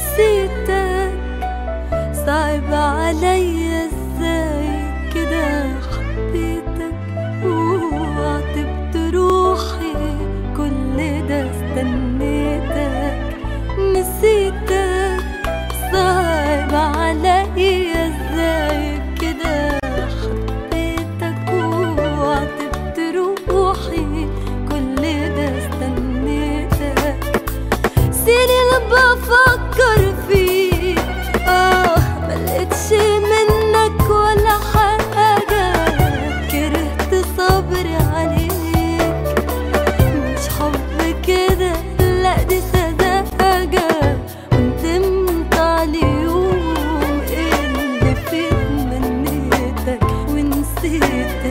نسيتك صعب عليا ازاي كده حبيتك وعاتبت روحي كل ده استنيتك نسيتك صعب عليا ازاي كده حبيتك وعاتبت روحي كل ده استنيتك سنين بفكر فيك اه ملقتش منك ولا حاجة كرهت صبري عليك مش حب كده لا دي سذاجة وندمت على اليوم اللي فيه منيتك ونسيتك